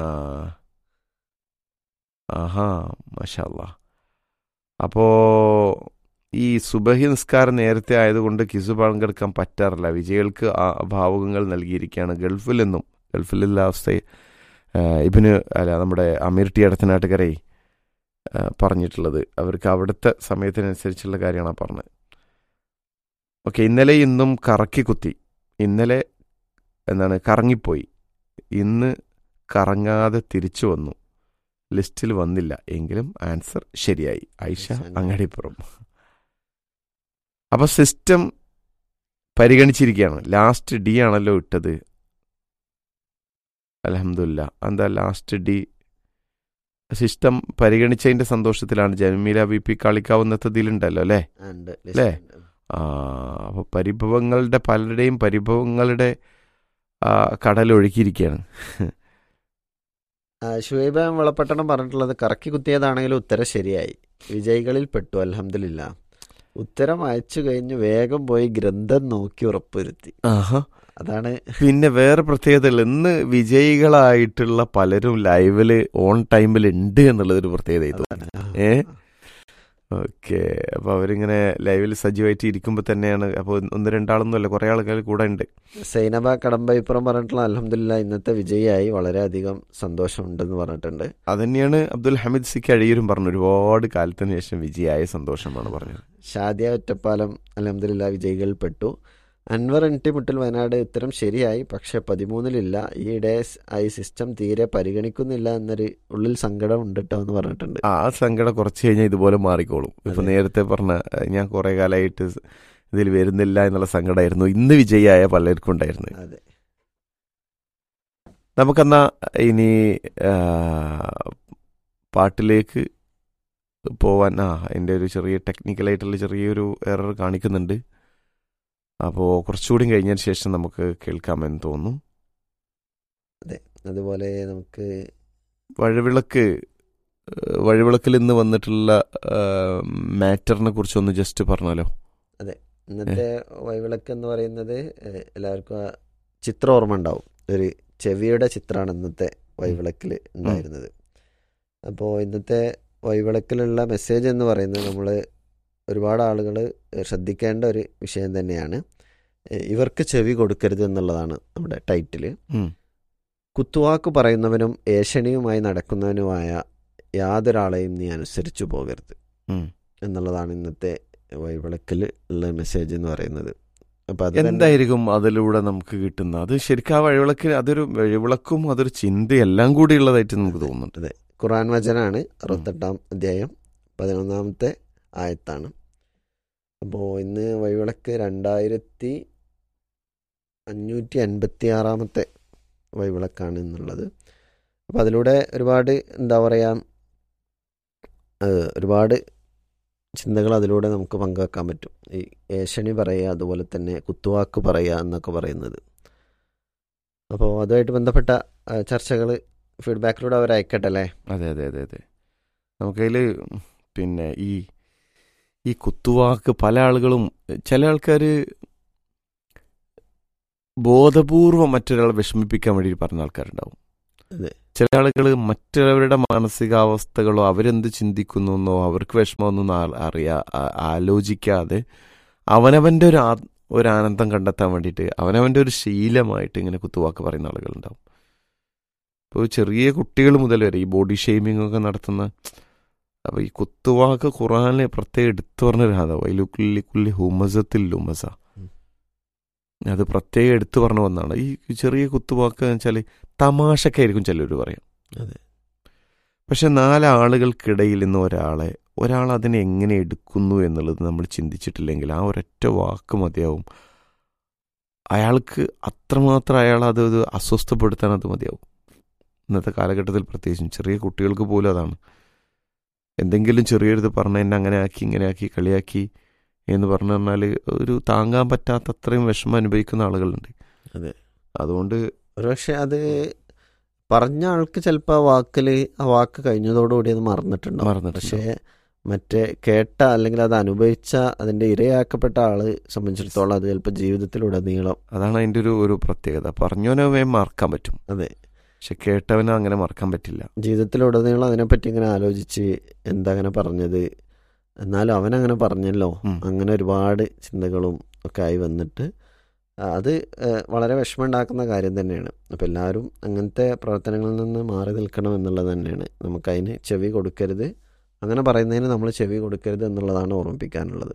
ആഹാ മഷാല്ല അപ്പോ ഈ സുബഹി നിസ്കാരം നേരത്തെ ആയതുകൊണ്ട് കിസു പങ്കെടുക്കാൻ പറ്റാറില്ല വിജയികൾക്ക് ആ ഭാവുകങ്ങൾ നൽകിയിരിക്കുകയാണ് ഗൾഫിൽ നിന്നും ഗൾഫിലുള്ള അവസ്ഥ ഇബിന് അല്ല നമ്മുടെ അമീർ ടി അടുത്തനാട്ടുകരെ പറഞ്ഞിട്ടുള്ളത് അവർക്ക് അവിടുത്തെ സമയത്തിനനുസരിച്ചുള്ള കാര്യമാണ് പറഞ്ഞത് ഓക്കെ ഇന്നലെ ഇന്നും കറക്കി കുത്തി ഇന്നലെ എന്താണ് കറങ്ങിപ്പോയി ഇന്ന് കറങ്ങാതെ തിരിച്ചു വന്നു ലിസ്റ്റിൽ വന്നില്ല എങ്കിലും ആൻസർ ശരിയായി ഐഷ അങ്ങാടിപ്പുറം അപ്പൊ സിസ്റ്റം പരിഗണിച്ചിരിക്കുകയാണ് ലാസ്റ്റ് ഡി ആണല്ലോ ഇട്ടത് അലഹമില്ല എന്താ ലാസ്റ്റ് ഡി സിസ്റ്റം പരിഗണിച്ചതിന്റെ സന്തോഷത്തിലാണ് ജമീല ബി പി കളിക്കാവുന്നതിലുണ്ടല്ലോ അല്ലേ ആ, ഉണ്ട് അല്ലേ? ലിസ്റ്റിലുണ്ട്. ആ അപ്പോൾ പരിഭവങ്ങളുടെ പലരുടെയും പരിഭവങ്ങളുടെ ആ, കടലൊഴുക്കിയിരിക്കുകയാണ് ആ, ഷുഹൈബ വളപ്പട്ടണം പറഞ്ഞിട്ടുള്ളത് കറക്കി കുത്തിയതാണെങ്കിലും ഉത്തരം ശരിയായി വിജയികളിൽ പെട്ടു അലഹമില്ല ഉത്തരം അയച്ചു കഴിഞ്ഞ് വേഗം പോയി ഗ്രന്ഥം നോക്കി ഉറപ്പുവരുത്തി ആഹാ അതാണ് പിന്നെ വേറെ പ്രത്യേകത ഇന്ന് വിജയികളായിട്ടുള്ള പലരും ലൈവില് ഓൺ ടൈമിൽ ഉണ്ട് എന്നുള്ളതൊരു പ്രത്യേകത ഇത് ഏ? ഓക്കെ അപ്പൊ അവരിങ്ങനെ ലൈവിൽ സജീവമായിട്ട് ഇരിക്കുമ്പോൾ തന്നെയാണ് അപ്പോൾ ഒന്ന് രണ്ടാളൊന്നും അല്ല കുറെ ആൾക്കാർ കൂടെ ഉണ്ട് സൈനബ കടമ്പയിപ്പുറം പറഞ്ഞിട്ടുള്ള അലഹമില്ല ഇന്നത്തെ വിജയിയായി വളരെയധികം സന്തോഷമുണ്ടെന്ന് പറഞ്ഞിട്ടുണ്ട് അതന്നെയാണ് അബ്ദുൽ ഹമീദ് സിക്ക് അഴിയൂരും പറഞ്ഞു ഒരുപാട് കാലത്തിന് ശേഷം വിജയായ സന്തോഷമാണ് പറഞ്ഞത് ഷാദിയ ഒറ്റപ്പാലം അലഹമില്ല വിജയികളിൽ പെട്ടു അൻവർ എൻ ടി മുട്ടിൽ വയനാട് ഉത്തരം ശരിയായി പക്ഷെ പതിമൂന്നിലില്ല ഈയിടെ സ് ആയി സിസ്റ്റം തീരെ പരിഗണിക്കുന്നില്ല എന്നൊരു ഉള്ളിൽ സങ്കടം ഉണ്ട് കേട്ടോ എന്ന് പറഞ്ഞിട്ടുണ്ട് ആ സങ്കടം കുറച്ച് കഴിഞ്ഞാൽ ഇതുപോലെ മാറിക്കോളും ഇപ്പൊ അതെ. നേരത്തെ പറഞ്ഞ ഏഹ്, ഞാൻ കുറെ കാലമായിട്ട് ഇതിൽ വരുന്നില്ല എന്നുള്ള സങ്കടമായിരുന്നു ഇന്ന് വിജയായ പലർക്കും ഉണ്ടായിരുന്നു അതെ നമുക്കെന്നാ ഇനി ആ, പാട്ടിലേക്ക് പോവാൻ ആ എൻ്റെ ഒരു ചെറിയ ടെക്നിക്കലായിട്ടുള്ള ചെറിയൊരു എറർ കാണിക്കുന്നുണ്ട് അപ്പോൾ കുറച്ചുകൂടി കഴിഞ്ഞതിന് ശേഷം നമുക്ക് കേൾക്കാമെന്ന് തോന്നുന്നു അതുപോലെ നമുക്ക് വഴിവിളക്ക് ഏഹ്, വഴിവിളക്കിൽ ഇന്ന് വന്നിട്ടുള്ള മാറ്ററിനെ കുറിച്ചൊന്ന് ജസ്റ്റ് പറഞ്ഞാലോ ഇന്നത്തെ വൈവിളക്ക് എന്ന് പറയുന്നത് ഏഹ്, എല്ലാവർക്കും ആ ചിത്രം ഓർമ്മ ഉണ്ടാവും ഒരു ചെവിയുടെ ചിത്രമാണ് ഇന്നത്തെ വൈവിളക്കിൽ ഉണ്ടായിരുന്നത് അപ്പോൾ ഇന്നത്തെ വൈവിളക്കിലുള്ള മെസ്സേജ് എന്ന് പറയുന്നത് നമ്മൾ ഒരുപാട് ആളുകൾ ശ്രദ്ധിക്കേണ്ട ഒരു വിഷയം തന്നെയാണ് ഏഹ്, ഇവർക്ക് ചെവി കൊടുക്കരുത് എന്നുള്ളതാണ് നമ്മുടെ ടൈറ്റിൽ ഉം. കുത്തുവാക്ക് പറയുന്നവനും ഏഷണിയുമായി നടക്കുന്നവനുമായ യാതൊരാളെയും നീ അനുസരിച്ചു പോകരുത് ഉം. എന്നുള്ളതാണ് ഇന്നത്തെ വൈവിളക്കിൽ ഉള്ള മെസ്സേജ് എന്ന് പറയുന്നത് അപ്പൊ അത് തന്നെ എന്തായിരിക്കും അതിലൂടെ നമുക്ക് കിട്ടുന്ന അത് ശരിക്കും ആ വഴിവിളക്ക് അതൊരു വഴിവിളക്കും അതൊരു ചിന്തയെല്ലാം കൂടി ഉള്ളതായിട്ട് നമുക്ക് തോന്നുന്നുണ്ട് ഖുറാൻ വചനാണ് അറുപത്തെട്ടാം അധ്യായം പതിനൊന്നാമത്തെ ആയത്താണ് അപ്പോൾ ഇന്ന് വഴിവിളക്ക് രണ്ടായിരത്തി അഞ്ഞൂറ്റി അൻപത്തി ആറാമത്തെ വഴിവിളക്കാണ് എന്നുള്ളത് അപ്പോൾ അതിലൂടെ ഒരുപാട് എന്താ പറയുക ഏഹ് ഒരുപാട് ചിന്തകൾ അതിലൂടെ നമുക്ക് പങ്കുവെക്കാൻ പറ്റും ഈ ഏഷണി പറയുക അതുപോലെ തന്നെ കുത്തുവാക്ക് പറയുക എന്നൊക്കെ പറയുന്നത് അപ്പോൾ അതുമായിട്ട് ബന്ധപ്പെട്ട ചർച്ചകൾ ഫീഡ്ബാക്കിലൂടെ അവർ അയക്കട്ടെ അല്ലേ അതെ അതെ അതെ അതെ നമുക്കതിൽ പിന്നെ ഈ ഈ കുത്തുവാക്ക് പല ആളുകളും ചില ആൾക്കാർ ബോധപൂർവം മറ്റൊരാളെ വിഷമിപ്പിക്കാൻ വേണ്ടി പറഞ്ഞ ആൾക്കാരുണ്ടാവും അതെ. ചില ആളുകൾ മറ്റുള്ളവരുടെ മാനസികാവസ്ഥകളോ അവരെന്ത് ചിന്തിക്കുന്നു എന്നോ അവർക്ക് വിഷമമൊന്നും അറിയാ ആ- ആലോചിക്കാതെ അവനവൻ്റെ ഒരു ആ ഒരു ആനന്ദം കണ്ടെത്താൻ വേണ്ടിയിട്ട് അവനവൻ്റെ ഒരു ശീലമായിട്ട് ഇങ്ങനെ കുത്തുവാക്ക് പറയുന്ന ആളുകളുണ്ടാവും ഇപ്പോൾ ചെറിയ കുട്ടികൾ മുതൽ വരെ ഈ ബോഡി ഷെയ്മിംഗ് ഒക്കെ നടത്തുന്ന അപ്പോൾ ഈ കുത്തുവാക്ക് ഖുറാനെ പ്രത്യേകം എടുത്തു പറഞ്ഞൊരു കഥ വൈലുക്കുല്ലി കുല്ലി ഹുമസത്തിൽ ലുമസ ഉം. അത് പ്രത്യേകം എടുത്തു പറഞ്ഞു വന്നാണ് ഈ ചെറിയ കുത്തുവാക്ക് എന്ന് വെച്ചാൽ തമാശക്കായിരിക്കും ചിലർ പറയാം അതെ. പക്ഷെ നാലാളുകൾക്കിടയിൽ നിന്ന് ഒരാളെ ഒരാൾ അതിനെ എങ്ങനെ എടുക്കുന്നു എന്നുള്ളത് നമ്മൾ ചിന്തിച്ചിട്ടില്ലെങ്കിൽ ആ ഒരൊറ്റ വാക്ക് മതിയാവും അയാൾക്ക് അത്രമാത്രം അയാൾ അത് ഇത് അസ്വസ്ഥപ്പെടുത്താൻ അത് മതിയാവും ഇന്നത്തെ കാലഘട്ടത്തിൽ പ്രത്യേകിച്ചും ചെറിയ കുട്ടികൾക്ക് പോലും അതാണ് എന്തെങ്കിലും ചെറിയൊരിത് പറഞ്ഞ എന്നെ അങ്ങനെ ആക്കി ഇങ്ങനെ ആക്കി കളിയാക്കി എന്ന് പറഞ്ഞു പറഞ്ഞാൽ ഒരു താങ്ങാൻ പറ്റാത്ത അത്രയും വിഷമം അനുഭവിക്കുന്ന ആളുകളുണ്ട് അതെ. അതുകൊണ്ട് ഒരുപക്ഷെ അത് പറഞ്ഞ ആൾക്ക് ചിലപ്പോൾ ആ വാക്കിൽ ആ വാക്ക് കഴിഞ്ഞതോടുകൂടി അത് മറന്നിട്ടുണ്ടാവും മറന്നിട്ടുണ്ട് പക്ഷേ മറ്റേ കേട്ട അല്ലെങ്കിൽ അത് അനുഭവിച്ച അതിന്റെ ഇരയാക്കപ്പെട്ട ആള് സംബന്ധിച്ചിടത്തോളം അത് ചിലപ്പോൾ ജീവിതത്തിലുടനീളം അതാണ് അതിൻ്റെ ഒരു ഒരു പ്രത്യേകത പറഞ്ഞവനെ വേഗം മറക്കാൻ പറ്റും അതെ പക്ഷെ കേട്ടവനെ അങ്ങനെ മറക്കാൻ പറ്റില്ല ജീവിതത്തിലുടനീളം അതിനെപ്പറ്റി ഇങ്ങനെ ആലോചിച്ച് എന്താ അങ്ങനെ പറഞ്ഞത് എന്നാലും അവൻ അങ്ങനെ പറഞ്ഞല്ലോ ഉം. അങ്ങനെ ഒരുപാട് ചിന്തകളും ഒക്കെ ആയി വന്നിട്ട് അത് ഏഹ്, വളരെ വിഷമമുണ്ടാക്കുന്ന കാര്യം തന്നെയാണ് അപ്പോൾ എല്ലാവരും അങ്ങനത്തെ പ്രവർത്തനങ്ങളിൽ നിന്ന് മാറി നിൽക്കണം എന്നുള്ളത് തന്നെയാണ് നമുക്കതിന് ചെവി കൊടുക്കരുത് അങ്ങനെ പറയുന്നതിന് നമ്മൾ ചെവി കൊടുക്കരുത് എന്നുള്ളതാണ് ഓർമ്മിപ്പിക്കാനുള്ളത്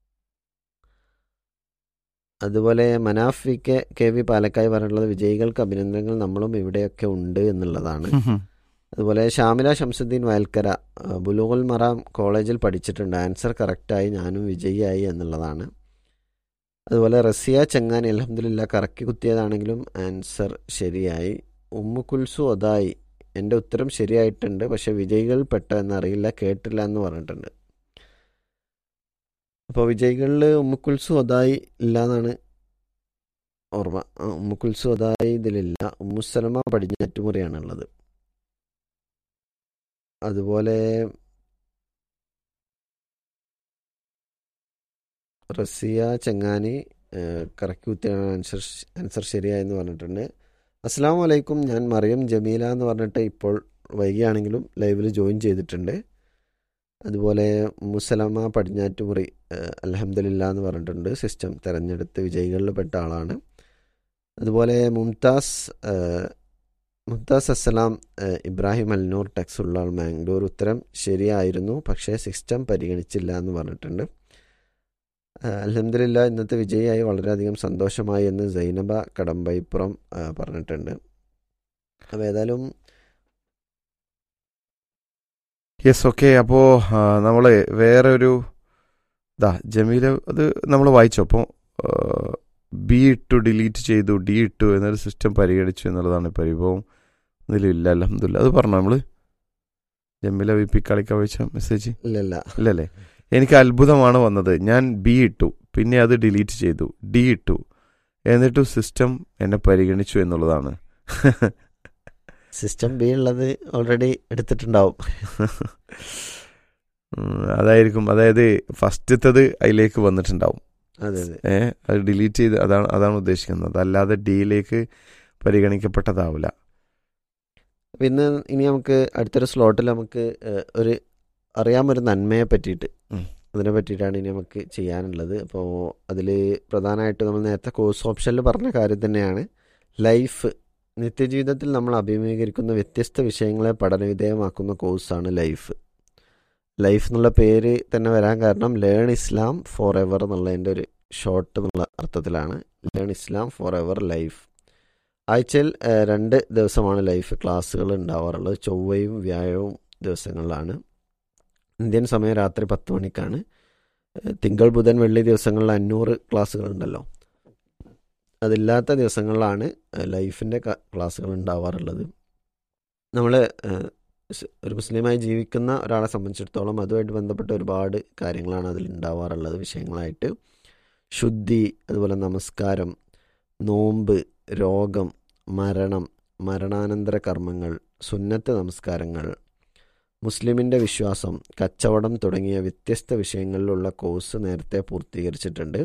അതുപോലെ Manaf V K K V Palakkayi പറഞ്ഞിട്ടുള്ളത് വിജയികൾക്ക് അഭിനന്ദനങ്ങൾ നമ്മളും ഇവിടെയൊക്കെ ഉണ്ട് എന്നുള്ളതാണ് അതുപോലെ ഷാമില ഷംസുദ്ദീൻ വയൽക്കര ആ, ബുലൂഗുൽ മറാം കോളേജിൽ പഠിച്ചിട്ടുണ്ട് ആൻസർ കറക്റ്റായി ഞാനും വിജയിയായി എന്നുള്ളതാണ് അതുപോലെ റസിയ ചെങ്ങാനി അലഹമില്ല കറക്കി കുത്തിയതാണെങ്കിലും ആൻസർ ശരിയായി ഉമ്മു കുൽസു ഒതായി എൻ്റെ ഉത്തരം ശരിയായിട്ടുണ്ട് പക്ഷെ വിജയികൾ പെട്ട എന്നറിയില്ല കേട്ടില്ല എന്ന് പറഞ്ഞിട്ടുണ്ട് അപ്പോൾ വിജയികളിൽ ഉമ്മുക്കുൽസു ഒതായി ഇല്ല എന്നാണ് ഓർമ്മ ആ, ഉമ്മുക്കുൽസു ഒതായി ഇതിലില്ല ഉമ്മുസലമ പടിഞ്ഞാറ്റുമുറിയാണുള്ളത് അതുപോലെ റസിയ ചെങ്ങാനി കറക്കി കുത്തിയാണ് ആൻസർ ആൻസർ ശരിയായെന്ന് പറഞ്ഞിട്ടുണ്ട് അസ്സാം വലൈക്കും ഞാൻ മറിയം ജമീല എന്ന് പറഞ്ഞിട്ട് ഇപ്പോൾ വൈകിയാണെങ്കിലും ലൈവിൽ ജോയിൻ ചെയ്തിട്ടുണ്ട് അതുപോലെ മുസലമ പടിഞ്ഞാറ്റുമുറി അലഹമില്ല എന്ന് പറഞ്ഞിട്ടുണ്ട് സിസ്റ്റം തിരഞ്ഞെടുത്ത് വിജയികളിൽ പെട്ട ആളാണ് അതുപോലെ മുംതാസ് ഏഹ്, മുംതാസ് അസ്സലാം ഏഹ്, ഇബ്രാഹിം അൽനൂർ ടെക്സുള്ള മാംഗ്ലൂർ ഉത്തരം ശരിയായിരുന്നു പക്ഷേ സിസ്റ്റം പരിഗണിച്ചില്ല എന്ന് പറഞ്ഞിട്ടുണ്ട് അലഹമില്ല ഇന്നത്തെ വിജയിയായി വളരെയധികം സന്തോഷമായി എന്ന് സൈനബ കടമ്പൈപ്പുറം ആ, പറഞ്ഞിട്ടുണ്ട് അപ്പോൾ ഏതായാലും യെസ് ഓക്കെ അപ്പോൾ നമ്മൾ വേറെ ഒരു ഇതാ ജമീല അത് നമ്മൾ വായിച്ചു അപ്പോൾ ബി ഇട്ടു ഡിലീറ്റ് ചെയ്തു ഡി ഇട്ടു എന്നൊരു സിസ്റ്റം പരിഗണിച്ചു എന്നുള്ളതാണ് പരിഭവം ഇതിലില്ല അലഹമില്ല അത് പറഞ്ഞു നമ്മൾ ജമീല വി പി കളിക്ക വായിച്ച മെസ്സേജ് ഇല്ലല്ല ഇല്ലല്ലേ എനിക്ക് അത്ഭുതമാണ് വന്നത് ഞാൻ ബി ഇട്ടു പിന്നെ അത് ഡിലീറ്റ് ചെയ്തു ഡി ഇട്ടു എന്നിട്ടും സിസ്റ്റം എന്നെ പരിഗണിച്ചു എന്നുള്ളതാണ് സിസ്റ്റം ബി ഉള്ളത് ഓൾറെഡി എടുത്തിട്ടുണ്ടാവും ഉം, അതായിരിക്കും അതായത് ഫസ്റ്റത്തത് അതിലേക്ക് വന്നിട്ടുണ്ടാവും അതെ അതെ ഏ അത് ഡിലീറ്റ് ചെയ്ത് അതാണ് അതാണ് ഉദ്ദേശിക്കുന്നത് അല്ലാതെ ഡിയിലേക്ക് പരിഗണിക്കപ്പെട്ടതാവില്ല അപ്പൊ ഇന്ന് ഇനി നമുക്ക് അടുത്തൊരു സ്ലോട്ടിൽ നമുക്ക് ഏഹ്, ഒരു അറിയാമൊരു നന്മയെ പറ്റിയിട്ട് ഉം. അതിനെ പറ്റിയിട്ടാണ് ഇനി നമുക്ക് ചെയ്യാനുള്ളത് അപ്പോൾ അതിൽ പ്രധാനമായിട്ട് നമ്മൾ നേരത്തെ കോഴ്സ് ഓപ്ഷനിൽ പറഞ്ഞ കാര്യം തന്നെയാണ് ലൈഫ് നിത്യജീവിതത്തിൽ നമ്മൾ അഭിമുഖീകരിക്കുന്ന വ്യത്യസ്ത വിഷയങ്ങളെ പഠനവിധേയമാക്കുന്ന കോഴ്സാണ് ലൈഫ് ലൈഫ് എന്നുള്ള പേര് തന്നെ വരാൻ കാരണം ലേൺ ഇസ്ലാം ഫോർ എവർ എന്നുള്ളതിൻ്റെ ഒരു ഷോർട്ട് എന്നുള്ള അർത്ഥത്തിലാണ് learn Islam forever life ആഴ്ചയിൽ ഏഹ്, രണ്ട് ദിവസമാണ് ലൈഫ് ക്ലാസ്സുകൾ ഉണ്ടാവാറുള്ളത് ചൊവ്വയും വ്യാഴവും ദിവസങ്ങളിലാണ് ഇന്ത്യൻ സമയം രാത്രി പത്ത് മണിക്കാണ് ഏഹ്, തിങ്കൾ ബുധൻ വെള്ളി ദിവസങ്ങളിൽ അഞ്ഞൂറ് ക്ലാസ്സുകൾ ഉണ്ടല്ലോ അതില്ലാത്ത ദിവസങ്ങളിലാണ് ഏഹ്, ലൈഫിൻ്റെ ക- ക്ലാസ്സുകൾ ഉണ്ടാവാറുള്ളത് നമ്മൾ ഒരു മുസ്ലിമായി ജീവിക്കുന്ന ഒരാളെ സംബന്ധിച്ചിടത്തോളം അതുമായിട്ട് ബന്ധപ്പെട്ട ഒരുപാട് കാര്യങ്ങളാണ് അതിൽ ഉണ്ടാവാറുള്ളത് വിഷയങ്ങളായിട്ട് ശുദ്ധി അതുപോലെ നമസ്കാരം നോമ്പ് രോഗം മരണം മരണാനന്തര കർമ്മങ്ങൾ സുന്നത്ത് നമസ്കാരങ്ങൾ മുസ്ലിമിൻ്റെ വിശ്വാസം കച്ചവടം തുടങ്ങിയ വ്യത്യസ്ത വിഷയങ്ങളിലുള്ള കോഴ്സ് നേരത്തെ പൂർത്തീകരിച്ചിട്ടുണ്ട്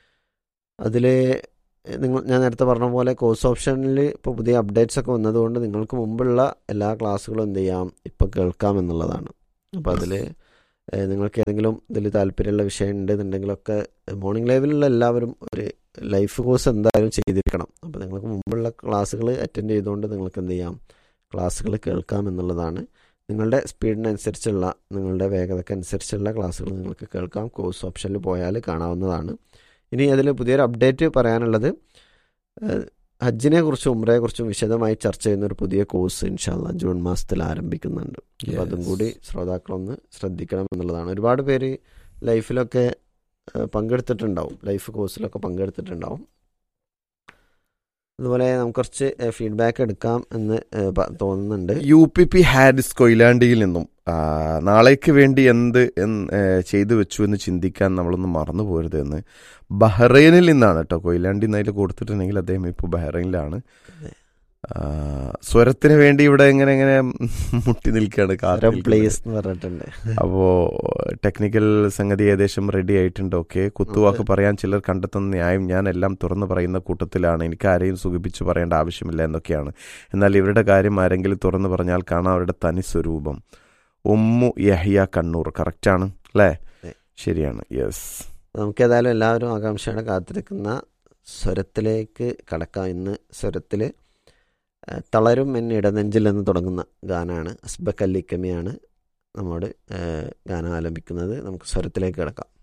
അതിൽ നിങ്ങൾ ഞാൻ നേരത്തെ പറഞ്ഞ പോലെ കോഴ്സ് ഓപ്ഷനിൽ ഇപ്പോൾ പുതിയ അപ്ഡേറ്റ്സ് ഒക്കെ വന്നതുകൊണ്ട് നിങ്ങൾക്ക് മുമ്പുള്ള എല്ലാ ക്ലാസ്സുകളും എന്ത് ചെയ്യാം ഇപ്പോൾ കേൾക്കാം എന്നുള്ളതാണ് അപ്പോൾ അതിൽ നിങ്ങൾക്ക് ഏതെങ്കിലും ഇതിൽ താല്പര്യമുള്ള വിഷയം ഉണ്ടെന്നുണ്ടെങ്കിലൊക്കെ മോർണിംഗ് ലൈവിലുള്ള എല്ലാവരും ഒരു ലൈഫ് കോഴ്സ് എന്തായാലും ചെയ്തിരിക്കണം അപ്പോൾ നിങ്ങൾക്ക് മുമ്പുള്ള ക്ലാസ്സുകൾ അറ്റൻഡ് ചെയ്തുകൊണ്ട് നിങ്ങൾക്ക് എന്ത് ചെയ്യാം ക്ലാസ്സുകൾ കേൾക്കാം എന്നുള്ളതാണ് നിങ്ങളുടെ സ്പീഡിനനുസരിച്ചുള്ള നിങ്ങളുടെ വേഗതയ്ക്ക് അനുസരിച്ചുള്ള ക്ലാസ്സുകൾ നിങ്ങൾക്ക് കേൾക്കാം കോഴ്സ് ഓപ്ഷനിൽ പോയാൽ കാണാവുന്നതാണ് ഇനി അതിൽ പുതിയൊരു അപ്ഡേറ്റ് പറയാനുള്ളത് ഏഹ്, ഹജ്ജിനെ കുറിച്ചും ഉംറയെ കുറിച്ചും വിശദമായി ചർച്ച ചെയ്യുന്ന ഒരു പുതിയ കോഴ്സ് ഇൻഷാല്ല ജൂൺ മാസത്തിൽ ആരംഭിക്കുന്നുണ്ട് അപ്പോൾ അതും Yes. കൂടി ശ്രോതാക്കളൊന്ന് ശ്രദ്ധിക്കണം എന്നുള്ളതാണ് ഒരുപാട് പേര് ലൈഫിലൊക്കെ ഏഹ്, പങ്കെടുത്തിട്ടുണ്ടാവും ലൈഫ് കോഴ്സിലൊക്കെ പങ്കെടുത്തിട്ടുണ്ടാവും അതുപോലെ നമുക്ക് കുറച്ച് ഫീഡ്ബാക്ക് എടുക്കാം എന്ന് ഏ, പ- തോന്നുന്നുണ്ട് യു പി പി ഹാരിസ് കൊയിലാണ്ടിയിൽ നിന്നും ആ, നാളേക്ക് വേണ്ടി എന്ത് എന്ന്, ഏ, ചെയ്തു വെച്ചു എന്ന് ചിന്തിക്കാൻ നമ്മളൊന്നും മറന്നു പോരുത് എന്ന് ബഹ്റൈനിൽ നിന്നാണ് കേട്ടോ കൊയിലാണ്ടി എന്നതിൽ കൊടുത്തിട്ടുണ്ടെങ്കിൽ അദ്ദേഹം ഇപ്പോൾ ബഹ്റൈനിലാണ് അതെ. ആ, സ്വരത്തിന് വേണ്ടി ഇവിടെ എങ്ങനെ എങ്ങനെ മുട്ടി നിൽക്കുകയാണ് കാത്തു നിൽക്കുകയാണ്. പ്ലേസ് എന്ന് പറഞ്ഞിട്ടുണ്ട് അപ്പോ ടെക്നിക്കൽ സംഗതി ഏകദേശം റെഡി ആയിട്ടുണ്ട് ഓക്കെ കുത്തുവാക്ക് പറയാൻ ചിലർ കണ്ടെത്തുന്ന ന്യായം ഞാൻ എല്ലാം തുറന്നു പറയുന്ന കൂട്ടത്തിലാണ് എനിക്ക് ആരെയും സുഖിപ്പിച്ച് പറയേണ്ട ആവശ്യമില്ല എന്നൊക്കെയാണ് എന്നാൽ ഇവരുടെ കാര്യം ആരെങ്കിലും തുറന്നു പറഞ്ഞാൽ കാണാം അവരുടെ തനി സ്വരൂപം ഉമ്മു യഹിയ കണ്ണൂർ കറക്റ്റാണ് അല്ലേ അതെ. ശരിയാണ് യെസ് നമുക്ക് ഏതായാലും എല്ലാവരും ആകാംക്ഷയോടെ കാത്തിരിക്കുന്ന സ്വരത്തിലേക്ക് കടക്കാം ഇന്ന് സ്വരത്തിൽ തളരും എന്നെ ഇടനെഞ്ചിൽ എന്ന് തുടങ്ങുന്ന ഗാനാണ് അസ്ബക് അല്ലിക്കമിയാണ് നമ്മോട് ഏ, ഗാനം ആലപിക്കുന്നത് നമുക്ക് സ്വരത്തിലേക്ക് കിടക്കാം